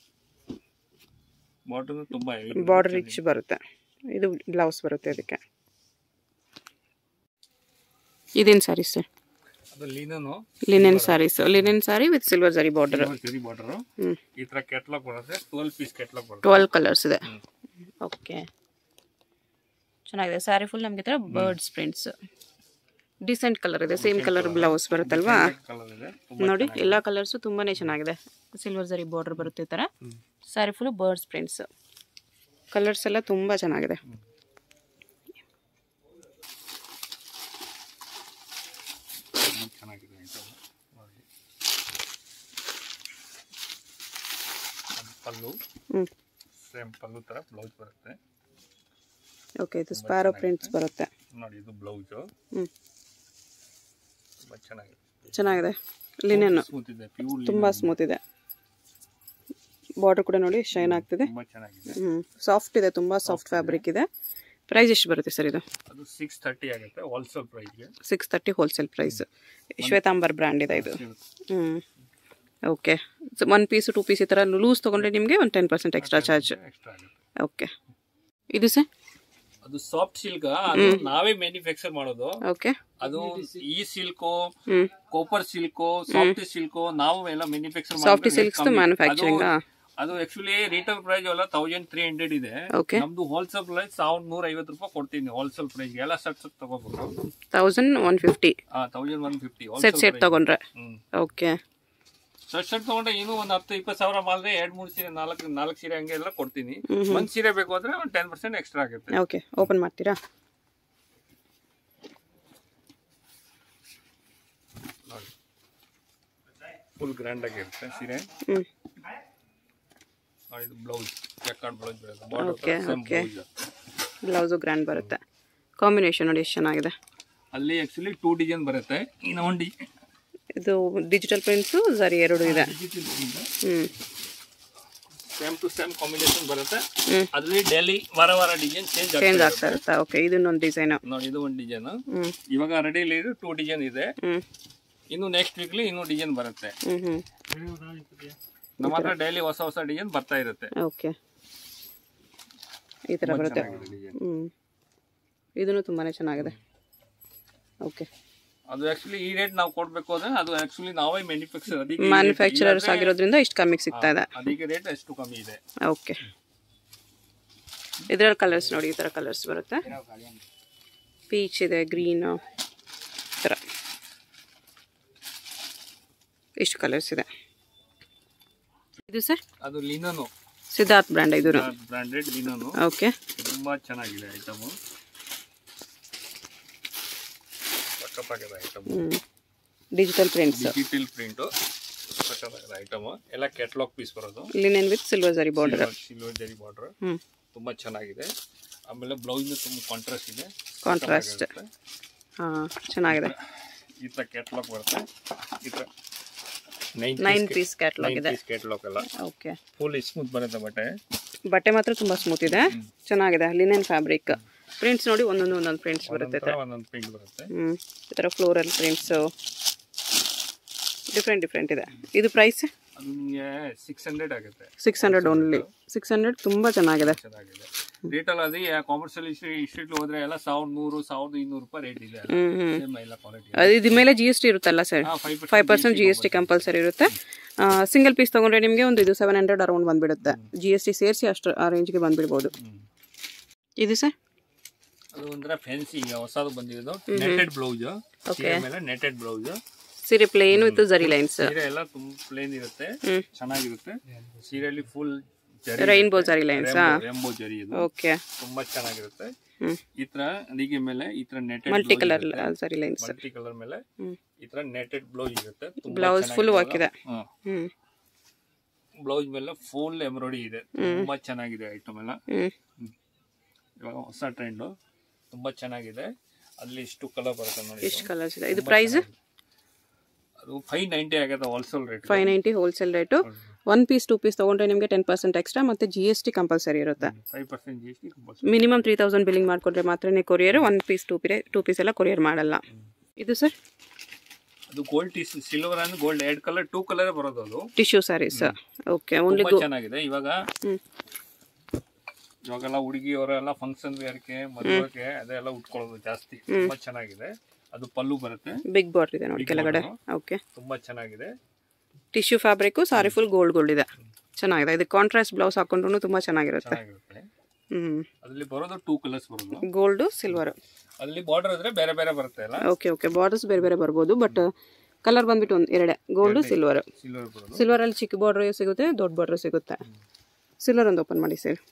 ಬಾಟಲ್ ತುಂಬಾ heavy. ಬಾರ್ಡರ್ ರಿಚ್ ಬರುತ್ತೆ ಇದು ಬ್ಲೌಸ್ ಬರುತ್ತೆ ಅದಕ್ಕೆ ಇದೇನು ಸ್ಯಾರೀಸ್ ಸರ್ ಅದು linen linen saris linen sari with silver ಜರಿ ಬಾರ್ಡರ್ ಸರಿ ಬಾರ್ಡರ್ ಹ್ಞೂ ಈ ತರ ಕೆಟ್ಲಾಗ್ ಬರುತ್ತೆ ಟ್ವೆಲ್ ಪೀಸ್ ಕೆಟ್ಲಾಗ್ ಬರುತ್ತೆ ಟ್ವೆಲ್ ಕಲರ್ಸ್ ಇದೆ ಓಕೆ ಚೆನ್ನಾಗಿದೆ ಸ್ಯಾರಿ ಫುಲ್ ನಮಗೆ ಥರ ಬರ್ಡ್ಸ್ ಪ್ರಿಂಟ್ಸ್ ಡಿಸೆಂಟ್ ಕಲರ್ ಇದೆ ಸೇಮ್ ಕಲರ್ ಬ್ಲೌಸ್ ಬರುತ್ತಲ್ವಾ ಕಲರ್ ಇದೆ ನೋಡಿ ಎಲ್ಲ ಕಲರ್ಸು ತುಂಬಾ ಚೆನ್ನಾಗಿದೆ ಸಿಲ್ವರ್ ಜರಿ ಬಾರ್ಡರ್ ಬರುತ್ತೆ ಈ ಥರ sari full birds prints colours ಎಲ್ಲ ತುಂಬ ಚೆನ್ನಾಗಿದೆ ತುಂಬಾ ಚೆನ್ನಾಗಿದೆ item. ನೋಡಿ ಅದು ಪಲ್ಲು ಹ್ಞೂ ಸೇಮ್ ಪಲ್ಲು ತರ ಬ್ಲೌಸ್ ಬರುತ್ತೆ ಓಕೆ ಇದು ಸ್ಪ್ಯಾರೋ ಪ್ರಿಂಟ್ಸ್ ಬರುತ್ತೆ ನೋಡಿ ಇದು ಬ್ಲೌಸು ಹ್ಞೂ ತುಂಬಾ ಚೆನ್ನಾಗಿದೆ ಚೆನ್ನಾಗಿದೆ ಲಿನೆನ್ ಸ್ಮೂತ್ ಇದೆ ಪ್ಯೂರ್ ತುಂಬ ಸ್ಮೂತ್ ಇದೆ ಬಾರ್ಡರ್ ಕೂಡ ನೋಡಿ ಶೈನ್ ಆಗ್ತಿದೆ ತುಂಬಾ ಚೆನ್ನಾಗಿದೆ ಹ್ಞೂ ಸಾಫ್ಟ್ ಇದೆ ತುಂಬ ಸಾಫ್ಟ್ ಫ್ಯಾಬ್ರಿಕ್ ಇದೆ ಪ್ರೈಸ್ ಎಷ್ಟು ಬರುತ್ತೆ ಸರ್ ಇದು ಅದು ಸಿಕ್ಸ್ ತರ್ಟಿ ಆಗುತ್ತೆ ಹೋಲ್ಸೇಲ್ ಪ್ರೈಸ್ಗೆ six thirty wholesale price Shwetambar brand ಇದೆ ಇದು ಹ್ಞೂ ಓಕೆ ಒನ್ ಪೀಸು ಟೂ ಪೀಸ್ ಈ ಥರ ಲೂಸ್ ತೊಗೊಂಡ್ರೆ ನಿಮಗೆ ಒಂದು ten percent extra charge extra ಆಗುತ್ತೆ ಓಕೆ ಇದು ಸರ್ ಅದು ಸಾಫ್ಟ್ ಸಿಲ್ಕ್ ಅದು ನಾವೇ ಮ್ಯಾನುಫ್ಯಾಕ್ಚರ್ ಮಾಡೋದು ಓಕೆ ಅದು ಈ ಸಿಲ್ಕು ಹ್ಞೂ ಕೋಪರ್ ಸಿಲ್ಕು ಸಾಫ್ಟ್ ಸಿಲ್ಕು ನಾವು ಎಲ್ಲ ಮ್ಯಾನುಫ್ಯಾಕ್ಚರ್ ಸಾಫ್ಟ್ ಸಿಲ್ಕ್ಸ್ ಮ್ಯಾನುಫ್ಯಾಕ್ಚರಿಂಗ್ ಅದು ಆಕ್ಚುಲಿ ರಿಟೇಲ್ ಪ್ರೈಸ್ ಎಲ್ಲ ತೌಸಂಡ್ ತ್ರೀ ಹಂಡ್ರೆಡ್ ಇದೆ ಓಕೆ ನಮ್ದು ಹೋಲ್ಸೇಲ್ ಪ್ರೈಸ್ ಸಾವಿರದ ನೂರ ಐವತ್ತು ರೂಪಾಯಿ ಕೊಡ್ತೀನಿ ಹೋಲ್ಸೇಲ್ ಪ್ರೈಸ್ ಎಲ್ಲ ಸೆಟ್ ಸೆಟ್ ತಗೋಬೇಕು thousand one fifty thousand one fifty set set ತೊಗೊಂಡ್ರೆ ಹ್ಮ್ ಓಕೆ ಸೆಟ್ ಸೆಟ್ ತಗೊಂಡ್ರೆ ಇನ್ನೂ ಒಂದು ಹತ್ತು ಇಪ್ಪತ್ತು ಸಾವಿರ ಮಾಲ್ರೆ ಎರಡ್ ಮೂರು ಸೀರೆ ನಾಲ್ಕು ನಾಲ್ಕು ಸೀರೆ ಹಂಗೆ ಎಲ್ಲ ಕೊಡ್ತೀನಿ ಒಂದ್ ಸೀರೆ ಬೇಕು ಅಂದ್ರೆ ಒಂದು ಟೆನ್ ಪರ್ಸೆಂಟ್ ಎಕ್ಸ್ಟ್ರಾ ಆಗುತ್ತೆ ಓಕೆ ಓಪನ್ ಮಾಡ್ತೀರಾ ನೋಡಿ ಫುಲ್ ಗ್ರ್ಯಾಂಡ್ ಆಗಿರುತ್ತೆ ಸೀರೆ ಹ್ಞೂ ನೋಡಿ ಇದು ಬ್ಲೌಸ್ ಚೆಕ್ಕಾರ್ಡ್ ಬ್ಲೌಸ್ ಬರುತ್ತೆ Okay, border okay. Blouse grand ಬರುತ್ತೆ ಕಾಂಬಿನೇಷನ್ ನೋಡಿ ಎಷ್ಟು ಚೆನ್ನಾಗಿದೆ ಅಲ್ಲಿ ಆಕ್ಚುಲಿ ಟೂ ಡಿಸೈನ್ ಬರುತ್ತೆ ಇನ್ನು ಒಂದು ಇದು ಡಿಜಿಟಲ್ ಪ್ರಿಂಟ್ಸು ಸರಿ ಎರಡು ಇದೆ ಹ್ಞೂ ಸೇಮ್ ಟು ಸೇಮ್ ಕಾಂಬಿನೇಷನ್ ಬರುತ್ತೆ ಹ್ಞೂ ಅದ್ರಲ್ಲಿ ಡೈಲಿ ವಾರ ವಾರ ಡಿಸೈನ್ ಚೇಂಜ್ ಚೇಂಜ್ ಆಗ್ತಾ ಆಗ್ತಾ ಇರುತ್ತಾ ಓಕೆ ಇದನ್ನೊಂದು ಡಿಸೈನು ನೋಡಿ ಇದು ಒಂದು ಡಿಸೈನ್ ಹ್ಞೂ ಇವಾಗ ರೆಡಿಲಿ ಇದು ಟೂ ಡಿಸೈನ್ ಇದೆ ಹ್ಞೂ ಇನ್ನು ನೆಕ್ಸ್ಟ್ ವೀಕ್ಲಿ ಇನ್ನೂ ಡಿಸೈನ್ ಬರುತ್ತೆ ಹ್ಞೂ ಹ್ಞೂ ನಮ್ಮ ಹತ್ರ ಡೈಲಿ ಹೊಸ ಹೊಸ ಡಿಸೈನ್ ಬರ್ತಾ ಇರುತ್ತೆ ಓಕೆ ಈ ಥರ ಬರುತ್ತೆ ಡಿಸೈನ್ ಹ್ಞೂ ಇದನ್ನು ತುಂಬಾ ಚೆನ್ನಾಗಿದೆ ಓಕೆ ಅದು ಆಕ್ಚುಲಿ ಈ ರೇಟ್ ನಾವು ಕೊಡ್ಬೇಕು ಅಂದ್ರೆ ಅದು ಆಕ್ಚುಲಿ ನಾವೇ ಮ್ಯಾನುಫ್ಯಾಕ್ಚರ್ ಅದಕ್ಕೆ ಮ್ಯಾನುಫ್ಯಾಕ್ಚರರ್ಸ್ ಆಗಿರೋದ್ರಿಂದ ಇಷ್ಟು ಕಮ್ಮಿಗೆ ಸಿಗ್ತಾ ಇದೆ ಅದಕ್ಕೆ ರೇಟ್ ಎಷ್ಟು ಕಮ್ಮಿ ಇದೆ ಓಕೆ ಇದರಲ್ಲಿ ಕಲರ್ಸ್ ನೋಡಿ ಈ ಥರ ಕಲರ್ಸ್ ಬರುತ್ತೆ ಪೀಚ್ ಇದೆ ಗ್ರೀನು ಈ ಥರ ಇಷ್ಟು ಕಲರ್ಸ್ ಇದೆ ಇದು ಸರ್ ಅದು ಲಿನನು ಸಿದ್ಧಾರ್ಥ್ ಬ್ರ್ಯಾಂಡ್ ಇದು ಬ್ರಾಂಡೆಡ್ ಲಿನನು ಓಕೆ ತುಂಬಾ ಚೆನ್ನಾಗಿದೆ ಐಟಮ್ ಸಕ್ಕತ್ತಾಗಿದೆ ಐಟಮ್ ಹ್ಞೂ ಡಿಜಿಟಲ್ ಪ್ರಿಂಟ್ಸ್ ಡಿಜಿಟಲ್ ಪ್ರಿಂಟ್ ಸಕ್ಕತ್ತಾಗಿದೆ ಐಟಮ್ ಎಲ್ಲ ಕ್ಯಾಟ್ಲಾಗ್ ಪೀಸ್ ಬರೋದು ಲಿನೆನ್ ವಿತ್ ಸಿಲ್ವರ್ ಜರಿ ಬಾರ್ಡರ್ ಸಿಲ್ವರ್ ಜರಿ ಬಾರ್ಡರ್ ಹ್ಞೂ ತುಂಬಾ ಚೆನ್ನಾಗಿದೆ ಆಮೇಲೆ ಬ್ಲೌಸ್ ತುಂಬ ಕಾಂಟ್ರಾಸ್ಟ್ ಇದೆ ಕಾಂಟ್ರಾಸ್ಟ್ ಹಾಂ ಚೆನ್ನಾಗಿದೆ ಈ ತರ ಕ್ಯಾಟ್ಲಾಗ್ ಬರುತ್ತೆ ಈ ತರ ನೈನ್ ನೈನ್ ಪೀಸ್ ಕ್ಯಾಟ್ಲಾಗ್ ಇದೆ ಪೀಸ್ ಕ್ಯಾಟ್ಲಾಗ್ ಎಲ್ಲ ಓಕೆ ಫುಲ್ ಸ್ಮೂತ್ ಬರುತ್ತೆ ಬಟ್ಟೆ ಬಟ್ಟೆ ಮಾತ್ರ ತುಂಬ ಸ್ಮೂತ್ ಇದೆ ಚೆನ್ನಾಗಿದೆ ಲಿನೆನ್ ಫ್ಯಾಬ್ರಿಕ್ ಪ್ರಿಂಟ್ಸ್ ನೋಡಿ ಒಂದೊಂದು ಒಂದೊಂದು ಪ್ರಿಂಟ್ಸ್ ಬರುತ್ತೆ ಈ ಥರ ಒಂದೊಂದು ಪ್ರಿಂಟ್ ಬರುತ್ತೆ ಹ್ಞೂ ಈ ಥರ ಫ್ಲೋರಲ್ ಪ್ರಿಂಟ್ಸು ಡಿಫ್ರೆಂಟ್ ಡಿಫ್ರೆಂಟ್ ಇದೆ ಇದು ಪ್ರೈಸ್ ಅದು ನಿಮಗೆ ಸಿಕ್ಸ್ ಹಂಡ್ರೆಡ್ ಆಗುತ್ತೆ six hundred only six hundred ತುಂಬ ಚೆನ್ನಾಗಿದೆ ಚೆನ್ನಾಗಿದೆ ರೇಟಲ್ಲಿ ಅದೇ ಕಾಮರ್ಷಿಯಲ್ ಇಸ್ಟ್ರೀಟ್ ಹೋದ್ರೆ ಎಲ್ಲ ಸಾವಿರದ ನೂರು ಸಾವಿರದ ಇನ್ನೂರು ರೂಪಾಯಿ ರೇಟ್ ಇದೆ ಹ್ಞೂ ಹ್ಞೂ ಸೇಮ್ ಎಲ್ಲ ಕ್ವಾಲಿಟಿ ಅದು ಇದ್ರ ಮೇಲೆ ಜಿ ಎಸ್ ಟಿ ಇರುತ್ತಲ್ಲ sir five five percent G S T compulsory ಇರುತ್ತೆ ಸಿಂಗಲ್ ಪೀಸ್ ತೊಗೊಂಡ್ರೆ ನಿಮಗೆ ಒಂದು ಇದು ಸೆವೆನ್ ಹಂಡ್ರೆಡ್ ಅರೌಂಡ್ ಬಂದುಬಿಡುತ್ತೆ ಜಿ ಎಸ್ ಟಿ ಸೇರಿಸಿ ಅಷ್ಟು ಆ ರೇಂಜ್ಗೆ ಬಂದುಬಿಡ್ಬೋದು ಇದು ಸರ್ ಅದು ಒಂಥರ ಫ್ಯಾನ್ಸಿ ಈಗ ಹೊಸದು ಬಂದಿರೋದು ನೆಟೆಡ್ ಬ್ಲೌಸ್ ಸೀರೆ ಮೇಲೆ ನೆಟೆಡ್ ಬ್ಲೌಸ್ ಸೀರೆ ಪ್ಲೇನು ವಿತ್ ಜರಿ ಲೈನ್ಸ್ ಸೀರೆ ಎಲ್ಲ ತುಂಬ ಪ್ಲೇನ್ ಇರುತ್ತೆ ಹ್ಮ್. ಚೆನ್ನಾಗಿರುತ್ತೆ ಸೀರೆಯಲ್ಲಿ ಫುಲ್ ರೈನ್ಬೋ ಜರಿ ಲೈನ್ಸಾ ರೆಂಬೋ ಜರಿ ಇದು ಓಕೆ ತುಂಬಾ ಚೆನ್ನಾಗಿರುತ್ತೆ ಹ್ಞೂ ಈ ತರ ಅದಕ್ಕೆ ಮೇಲೆ ಈ ತರ netted multi colour zari lines multi colour ಮೇಲೆ ಹ್ಞೂ ಈ ತರ ನೆಟೆಡ್ ಬ್ಲೌಸ್ ಇರುತ್ತೆ ತುಂಬಾ ಬ್ಲೌಸ್ ಫುಲ್ ವರ್ಕ್ ಇದೆ ಹಾ ಹ್ಞೂ ಬ್ಲೌಸ್ ಮೇಲೆ ಫುಲ್ ಎಂಬ್ರಾಯ್ಡಿ ಇದೆ ತುಂಬಾ ಚೆನ್ನಾಗಿದೆ ಐಟಮ್ ಎಲ್ಲ ಹ್ಞೂ ಇವಾಗ ಹೊಸ ಟ್ರೆಂಡ್ ತುಂಬಾ ಚೆನ್ನಾಗಿದೆ ಅಲ್ಲಿ ಇಷ್ಟು ಕಲರ್ ಬರುತ್ತೆ ನೋಡಿ ಎಷ್ಟು ಕಲರ್ಸ್ ಇದೆ ಇದು ಪ್ರೈಸ್ ಅದು ಫೈವ್ ನೈಂಟಿ ಆಗುತ್ತೆ wholesale rate five ninety wholesale rate one piece two piece ತೊಗೊಂಡ್ರೆ ನಿಮಗೆ ಟೆನ್ ಪರ್ಸೆಂಟ್ ಎಕ್ಸ್ಟ್ರಾ ಮತ್ತು ಜಿ ಎಸ್ ಟಿ ಕಂಪಲ್ಸರಿ ಇರುತ್ತೆ five percent G S T compulsory minimum three thousand billing ಮಾಡಿಕೊಂಡ್ರೆ ಮಾತ್ರನೇ ಕೊರಿಯರ್ ಒನ್ ಪೀಸ್ ಟೂ ಪೀರೆ two piece ಎಲ್ಲ courier ಮಾಡಲ್ಲ ಇದು ಸರ್ ಅದು ಗೋಲ್ಡ್ ಟೀಸ್ ಸಿಲ್ವರ್ ಅಂಡ್ ಗೋಲ್ಡ್ ಎರಡು ಕಲರ್ ಟೂ ಕಲರ್ ಬರೋದು ಅದು ಟಿಶ್ಯೂ ಸ್ಯಾರೀಸ್ ಓಕೆ ಓನ್ಲಿ ತುಂಬಾ ಚೆನ್ನಾಗಿದೆ ಇವಾಗ ಹ್ಞೂ ಇವಾಗೆಲ್ಲ ಹುಡುಗಿಯವರೆಲ್ಲ ಫಂಕ್ಷನ್ ವೇರ್ಗೆ ಮದುವೆಗೆ ಅದೆಲ್ಲ ಉಟ್ಕೊಳ್ಳೋದು ಜಾಸ್ತಿ ತುಂಬಾ ಚೆನ್ನಾಗಿದೆ ಅದು ಪಲ್ಲು ಬರುತ್ತೆ ಬಿಗ್ ಬಾರ್ಡರ್ ಇದೆ ನೋಡಿ ಕೆಳಗಡೆ ಓಕೆ ತುಂಬಾ ಚೆನ್ನಾಗಿದೆ tissue fabric sari full gold gold ಇದೆ ಚೆನ್ನಾಗಿದೆ ಇದು ಕಾಂಟ್ರಾಸ್ಟ್ ಬ್ಲೌಸ್ ಹಾಕೊಂಡ್ರು ತುಂಬ ಚೆನ್ನಾಗಿರುತ್ತೆ ಚೆನ್ನಾಗಿರುತ್ತೆ ಹ್ಞೂ ಅದ್ರಲ್ಲಿ ಬರೋದು ಟೂ ಕಲರ್ಸ್ ಬರೋದು ಗೋಲ್ಡು ಸಿಲ್ವರ್ ಅಲ್ಲಿ ಬಾರ್ಡರ್ ಇದ್ರೆ ಬೇರೆ ಬೇರೆ ಬರುತ್ತೆ ಅಲ್ಲ ಓಕೆ ಓಕೆ ಬಾರ್ಡರ್ಸ್ ಬೇರೆ ಬೇರೆ ಬರ್ಬೋದು ಬಟ್ ಕಲರ್ ಬಂದ್ಬಿಟ್ಟು ಒಂದು ಎರಡೇ ಗೋಲ್ಡು ಸಿಲ್ವರ್ ಸಿಲ್ವರ್ ಬರೋದು ಸಿಲ್ವರಲ್ಲಿ ಚಿಕ್ಕ ಬಾರ್ಡ್ರ್ ಸಿಗುತ್ತೆ ದೊಡ್ಡ ಬಾರ್ಡ್ರ್ ಸಿಗುತ್ತೆ ಸಿಲ್ವರ್ ಒಂದು ಓಪನ್ ಮಾಡಿ ಸರ್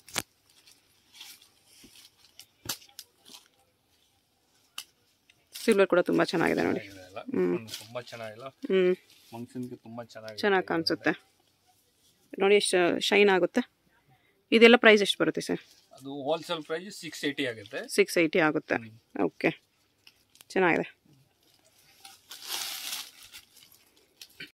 ಸಿಲ್ವರ್ ಕೂಡ ತುಂಬ ಚೆನ್ನಾಗಿದೆ ನೋಡಿ ಇದೆಲ್ಲ ಹ್ಮ್, ತುಂಬಾ ಚೆನ್ನಾಗಿಲ್ಲ ಹ್ಞೂ ಫಂಕ್ಷನ್ಗೆ ತುಂಬಾ ಚೆನ್ನಾಗಿದೆ ಚೆನ್ನಾಗಿ ಕಾಣಿಸುತ್ತೆ ನೋಡಿ ಎಷ್ಟು ಶೈನ್ ಆಗುತ್ತೆ ಇದೆಲ್ಲ ಪ್ರೈಸ್ ಎಷ್ಟು ಬರುತ್ತೆ ಸರ್ ಅದು ಹೋಲ್ಸೇಲ್ ಪ್ರೈಸ್ ಸಿಕ್ಸ್ ಏಯ್ಟಿ ಆಗುತ್ತೆ ಸಿಕ್ಸ್ ಏಯ್ಟಿ ಆಗುತ್ತೆ ಓಕೆ ಚೆನ್ನಾಗಿದೆ